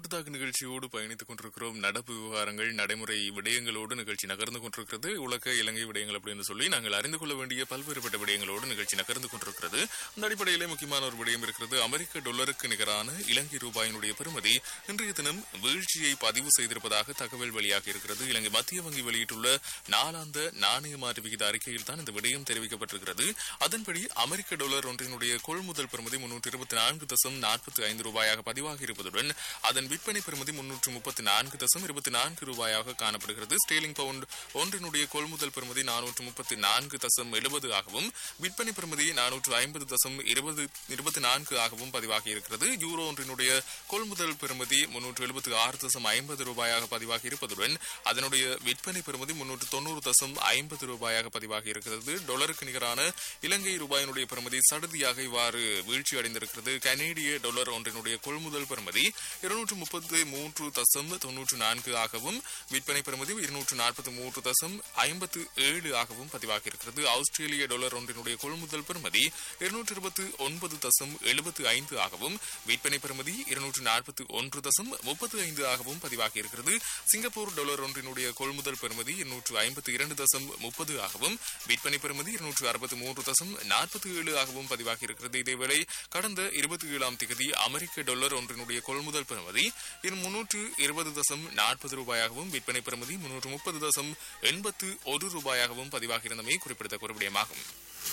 கூட்டுத்தாக்கு நிகழ்ச்சியோடு பயணித்துக் கொண்டிருக்கிறோம் நடப்பு விவகாரங்கள் நடைமுறை விடயங்களோடு நிகழ்ச்சி நகர்ந்து கொண்டிருக்கிறது உலக இலங்கை விடயங்கள் அப்படின்னு சொல்லி நாங்கள் அறிந்து கொள்ள வேண்டிய பல்வேறுபட்ட விடயங்களோடு நிகழ்ச்சி நகர்ந்து கொண்டிருக்கிறது அந்த அடிப்படையிலே முக்கியமான ஒரு விடயம் இருக்கிறது அமெரிக்க டாலருக்கு நிகரான இலங்கை ரூபாயினுடைய பெறுமதி இன்றைய தினம் வீழ்ச்சியை பதிவு செய்திருப்பதாக தகவல் வெளியாக இருக்கிறது இலங்கை மத்திய வங்கி வெளியிட்டுள்ள நாளாந்த நாணய மாற்று விகித அறிக்கையில் தான் இந்த விடயம் தெரிவிக்கப்பட்டிருக்கிறது அதன்படி அமெரிக்க டாலர் ஒன்றினுடைய கொள்முதல் பெறுமதி முன்னூற்று இருபத்தி நான்கு தசம் நாற்பத்தி ஐந்து ரூபாயாக பதிவாகி இருப்பதுடன் அதன் விற்பனை பெறுமதி முன்னூற்று முப்பத்தி நான்கு தசம் இருபத்தி நான்கு ரூபாயாக காணப்படுகிறது ஸ்டேலிங் பவுண்ட் ஒன்றினுடைய கொள்முதல் பெறுமதி நானூற்று முப்பத்தி நான்கு தசம் எழுபது ஆகவும் விற்பனை பெறுமதி நானூற்று ஐம்பது தசம் இருபது இருபத்தி நான்கு ஆகவும் பதிவாகி இருக்கிறது யூரோ ஒன்றினுடைய கொள்முதல் பெறுமதி முன்னூற்று எழுபத்தி ஆறு தசம் ஐம்பது ரூபாயாக பதிவாகி இருப்பதுடன் அதனுடைய விற்பனை பெறுமதி முன்னூற்று தொண்ணூறு தசம் ஐம்பது ரூபாயாக பதிவாகி இருக்கிறது டாலருக்கு நிகரான இலங்கை ரூபாயினுடைய பெறுமதி சடுதியாக இவ்வாறு வீழ்ச்சி அடைந்திருக்கிறது கனேடிய டாலர் ஒன்றினுடைய கொள்முதல் பெறுமதி இருநூற்று முப்பத்தி மூன்று தசம் தொன்னூற்று நான்கு ஆகவும் விற்பனை பெறுமதி இருநூற்று நாற்பத்தி மூன்று தசம் ஐம்பத்து ஏழு ஆகவும் பதிவாகி இருக்கிறது ஆஸ்திரேலிய டாலர் ஒன்றினுடைய கொள்முதல் பெறுமதி இருநூற்று இருபத்தி ஒன்பது தசம் எழுபத்து ஐந்து ஆகவும் விற்பனை பெறுமதி இருநூற்று நாற்பத்தி ஒன்று தசம் முப்பத்து ஐந்து ஆகவும் பதிவாகி இருக்கிறது சிங்கப்பூர் டாலர் ஒன்றினுடைய கொள்முதல் பெறுமதி இருநூற்று ஐம்பத்தி இரண்டு தசம் முப்பது ஆகவும் விற்பனை பெறுமதி இருநூற்று அறுபத்தி மூன்று தசம் நாற்பத்தி ஏழு ஆகவும் பதிவாகி இருக்கிறது இதேவேளை கடந்த இருபத்தி ஏழாம் தேதி அமெரிக்க டாலர் ஒன்றினுடைய கொள்முதல் பெறுமதி முன்னூற்று இருபது தசம் நாற்பது ரூபாயாகவும் விற்பனை பெறுமதி முன்னூற்று முப்பது தசம் எண்பத்து ஒரு ரூபாயாகவும் பதிவாகியிருந்தமை குறிப்பிடத்தக்க ஒரு விடயமாகும்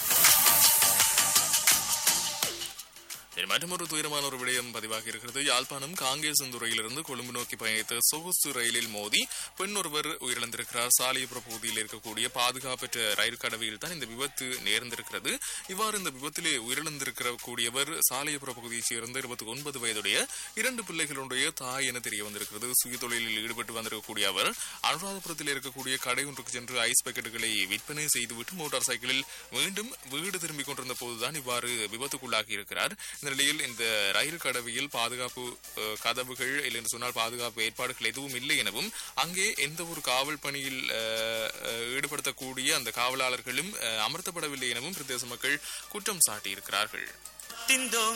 சரி, மற்றொரு துயரமான ஒரு விடயம் பதிவாகி இருக்கிறது யாழ்ப்பாணம் காங்கேசந்துறையிலிருந்து கொழும்பு நோக்கி பயணித்த சொகுசு ரயிலில் மோதி பெண் ஒருவர் உயிரிழந்திருக்கிறார் சாலையப்புற பகுதியில் இருக்கக்கூடிய பாதுகாப்பற்ற ரயில் கடவையில் தான் இந்த விபத்து நேர்ந்திருக்கிறது இவ்வாறு இந்த விபத்திலே உயிரிழந்திருக்கிற கூடியவர் சாலையப்புற பகுதியைச் சேர்ந்த இருபத்தி ஒன்பது வயதுடைய இரண்டு பிள்ளைகளுடைய தாய் என தெரிய வந்திருக்கிறது சுய தொழிலில் ஈடுபட்டு வந்திருக்கக்கூடிய அவர் அனுராதபுரத்தில் இருக்கக்கூடிய கடை ஒன்றுக்கு சென்று ஐஸ் பாக்கெட்டுகளை விற்பனை செய்துவிட்டு மோட்டார் சைக்கிளில் மீண்டும் வீடு திரும்பிக் கொண்டிருந்த போதுதான் இவ்வாறு விபத்துக்குள்ளாகி இருக்கிறார் இந்த நிலையில் இந்த ரயில் கடவையில் பாதுகாப்பு அஹ், கதவுகள் இல்லை என்று சொன்னால் பாதுகாப்பு ஏற்பாடுகள் எதுவும் இல்லை எனவும் அங்கே எந்த ஒரு காவல் பணியில் அஹ், அஹ், ஈடுபடுத்தக்கூடிய அந்த காவலாளர்களும் அஹ், அமர்த்தப்படவில்லை எனவும் பிரதேச மக்கள் குற்றம் சாட்டியிருக்கிறார்கள் திந்தோ